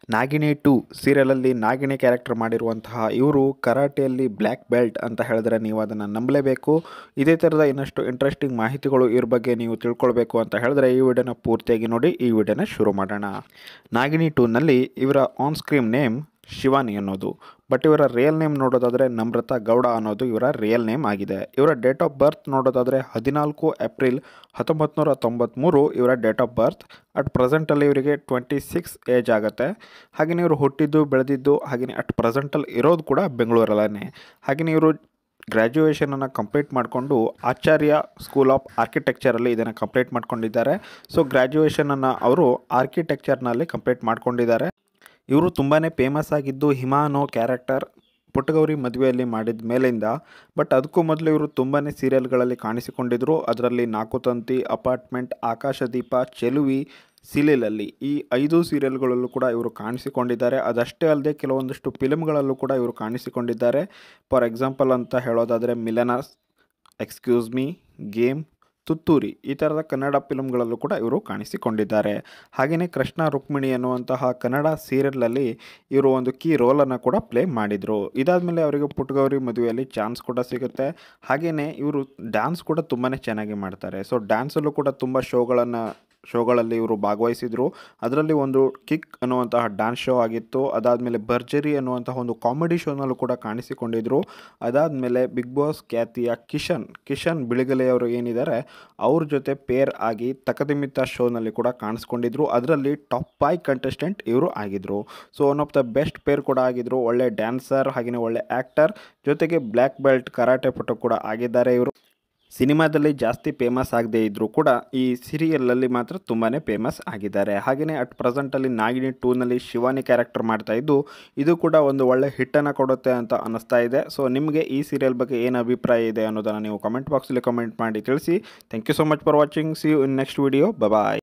Nagini to ಸೀರಿಯಲಲ್ಲಿ Nagini character ಮಾಡಿರುವಂತಹ ಇವರು ಕರಾಟೆಯಲ್ಲಿ black belt ಅಂತ ಹೇಳಿದ್ರೆ ನೀವು ಅದನ್ನು ನಂಬಲೇಬೇಕು ಇದೇ ಥರದ ಇನ್ನಷ್ಟು ಇಂಟ್ರೆಸ್ಟಿಂಗ್ ಮಾಹಿತಿಗಳು ಇವ್ರ ಬಗ್ಗೆ ನೀವು ತಿಳ್ಕೊಳ್ಬೇಕು ಅಂತ ಹೇಳಿದ್ರೆ ಈ ವಿಡಿಯೋನ ಪೂರ್ತಿಯಾಗಿ ನೋಡಿ ಈ ವಿಡಿಯೋನ ಶುರು ಮಾಡೋಣ ನಾಗಿನಿ ಟೂನಲ್ಲಿ ಇವರ ಆನ್ ಸ್ಕ್ರೀನ್ ನೇಮ್ ಶಿವಾನಿ ಅನ್ನೋದು ಬಟ್ ಇವರ ರಿಯಲ್ ನೇಮ್ ನೋಡೋದಾದರೆ ನಮ್ರತಾ ಗೌಡ ಅನ್ನೋದು ಇವರ ರಿಯಲ್ ನೇಮ್ ಆಗಿದೆ ಇವರ ಡೇಟ್ ಆಫ್ ಬರ್ತ್ ನೋಡೋದಾದರೆ ಹದಿನಾಲ್ಕು ಏಪ್ರಿಲ್ ಹತ್ತೊಂಬತ್ತು ನೂರ ತೊಂಬತ್ತ್ಮೂರು ಇವರ ಡೇಟ್ ಆಫ್ ಬರ್ತ್ ಅಟ್ ಪ್ರೆಸೆಂಟಲ್ಲಿ ಇವರಿಗೆ ಟ್ವೆಂಟಿ ಸಿಕ್ಸ್ ಏಜ್ ಆಗುತ್ತೆ ಹಾಗೆಯೇ ಇವರು ಹುಟ್ಟಿದ್ದು ಬೆಳೆದಿದ್ದು ಹಾಗೆಯೇ ಅಟ್ ಪ್ರೆಸೆಂಟಲ್ಲಿ ಇರೋದು ಕೂಡ ಬೆಂಗಳೂರಲ್ಲೇ ಹಾಗೆಯೇ ಇವರು ಗ್ರ್ಯಾಜುಯೇಷನನ್ನು ಕಂಪ್ಲೀಟ್ ಮಾಡಿಕೊಂಡು ಆಚಾರ್ಯ ಸ್ಕೂಲ್ ಆಫ್ ಆರ್ಕಿಟೆಕ್ಚರಲ್ಲಿ ಇದನ್ನು ಕಂಪ್ಲೀಟ್ ಮಾಡ್ಕೊಂಡಿದ್ದಾರೆ ಸೊ ಗ್ರ್ಯಾಜುಯೇಷನನ್ನು ಅವರು ಆರ್ಕಿಟೆಕ್ಚರ್ನಲ್ಲಿ ಕಂಪ್ಲೀಟ್ ಮಾಡ್ಕೊಂಡಿದ್ದಾರೆ ಇವರು ತುಂಬಾ ಫೇಮಸ್ ಆಗಿದ್ದು ಹಿಮಾ ಅನ್ನೋ ಕ್ಯಾರೆಕ್ಟರ್ ಪುಟ್ಟಗೌರಿ ಮದುವೆಯಲ್ಲಿ ಮಾಡಿದ ಮೇಲಿಂದ ಬಟ್ ಅದಕ್ಕೂ ಮೊದಲು ಇವರು ತುಂಬಾ ಸೀರಿಯಲ್ಗಳಲ್ಲಿ ಕಾಣಿಸಿಕೊಂಡಿದ್ದರು ಅದರಲ್ಲಿ ನಾಲ್ಕು ತಂತಿ ಅಪಾರ್ಟ್ಮೆಂಟ್ ಆಕಾಶದೀಪ ಚೆಲುವಿ ಸೀಲಿಲಲ್ಲಿ ಈ ಐದು ಸೀರಿಯಲ್ಗಳಲ್ಲೂ ಕೂಡ ಇವರು ಕಾಣಿಸಿಕೊಂಡಿದ್ದಾರೆ ಅದಷ್ಟೇ ಅಲ್ಲದೆ ಕೆಲವೊಂದಷ್ಟು ಫಿಲ್ಮ್ಗಳಲ್ಲೂ ಕೂಡ ಇವರು ಕಾಣಿಸಿಕೊಂಡಿದ್ದಾರೆ ಫಾರ್ ಎಕ್ಸಾಂಪಲ್ ಅಂತ ಹೇಳೋದಾದರೆ ಮಿಲನಸ್ ಎಕ್ಸ್ಕ್ಯೂಸ್ ಮೀ ಗೇಮ್ ತುತ್ತೂರಿ ಈ ಥರದ ಕನ್ನಡ ಫಿಲ್ಮ್ಗಳಲ್ಲೂ ಕೂಡ ಇವರು ಕಾಣಿಸಿಕೊಂಡಿದ್ದಾರೆ ಹಾಗೆಯೇ ಕೃಷ್ಣ ರುಕ್ಮಿಣಿ ಅನ್ನುವಂತಹ ಕನ್ನಡ ಸೀರಿಯಲಲ್ಲಿ ಇವರು ಒಂದು ಕೀ ರೋಲನ್ನು ಕೂಡ ಪ್ಲೇ ಮಾಡಿದರು ಇದಾದಮೇಲೆ ಅವರಿಗೆ ಪುಟ್ಟಗೌರಿ ಮದುವೆಯಲ್ಲಿ ಚಾನ್ಸ್ ಕೂಡ ಸಿಗುತ್ತೆ ಹಾಗೆಯೇ ಇವರು ಡ್ಯಾನ್ಸ್ ಕೂಡ ತುಂಬಾ ಚೆನ್ನಾಗಿ ಮಾಡ್ತಾರೆ ಸೊ ಡ್ಯಾನ್ಸಲ್ಲೂ ಕೂಡ ತುಂಬ ಶೋಗಳನ್ನು ಶೋಗಳಲ್ಲಿ ಇವರು ಭಾಗವಹಿಸಿದರು ಅದರಲ್ಲಿ ಒಂದು ಕಿಕ್ ಅನ್ನುವಂತಹ ಡ್ಯಾನ್ಸ್ ಶೋ ಆಗಿತ್ತು ಅದಾದಮೇಲೆ ಭರ್ಜರಿ ಅನ್ನುವಂತಹ ಒಂದು ಕಾಮಿಡಿ ಶೋನಲ್ಲೂ ಕೂಡ ಕಾಣಿಸಿಕೊಂಡಿದ್ದರು ಅದಾದಮೇಲೆ ಬಿಗ್ ಬಾಸ್ ಖ್ಯಾತಿಯ ಕಿಶನ್ ಕಿಶನ್ ಬಿಳಿಗಲೆಯವರು ಏನಿದ್ದಾರೆ ಅವ್ರ ಜೊತೆ ಪೇರ್ ಆಗಿ ತಕದಿಮಿತ್ತ ಶೋನಲ್ಲಿ ಕೂಡ ಕಾಣಿಸ್ಕೊಂಡಿದ್ರು ಅದರಲ್ಲಿ ಟಾಪ್ ಫೈವ್ ಕಂಟೆಸ್ಟೆಂಟ್ ಇವರು ಆಗಿದ್ದರು so one of the best pair ಕೂಡ ಆಗಿದ್ದರು ಒಳ್ಳೆ ಡ್ಯಾನ್ಸರ್ ಹಾಗೆಯೇ ಒಳ್ಳೆ ಆ್ಯಕ್ಟರ್ ಜೊತೆಗೆ ಬ್ಲ್ಯಾಕ್ ಬೆಲ್ಟ್ ಕರಾಟೆ ಪಟು ಕೂಡ ಆಗಿದ್ದಾರೆ ಇವರು ಸಿನಿಮಾದಲ್ಲಿ ಜಾಸ್ತಿ ಫೇಮಸ್ ಆಗದೇ ಇದ್ದರೂ ಕೂಡ ಈ ಸೀರಿಯಲಲ್ಲಿ ಮಾತ್ರ ತುಂಬಾ ಫೇಮಸ್ ಆಗಿದ್ದಾರೆ ಹಾಗೆಯೇ ಅಟ್ ಪ್ರೆಸೆಂಟಲ್ಲಿ ನಾಗಿನಿ ಟೂನಲ್ಲಿ ಶಿವಾನಿ ಕ್ಯಾರೆಕ್ಟರ್ ಮಾಡ್ತಾ ಇದ್ದು ಇದು ಕೂಡ ಒಂದು ಒಳ್ಳೆ ಹಿಟ್ಟನ್ನು ಕೊಡುತ್ತೆ ಅಂತ ಅನ್ನಿಸ್ತಾ ಇದೆ ಸೊ ನಿಮಗೆ ಈ ಸೀರಿಯಲ್ ಬಗ್ಗೆ ಏನು ಅಭಿಪ್ರಾಯ ಇದೆ ಅನ್ನೋದನ್ನು ನೀವು ಕಮೆಂಟ್ ಬಾಕ್ಸಲ್ಲಿ ಕಮೆಂಟ್ ಮಾಡಿ ತಿಳಿಸಿ thank you so much for watching see you in next video bye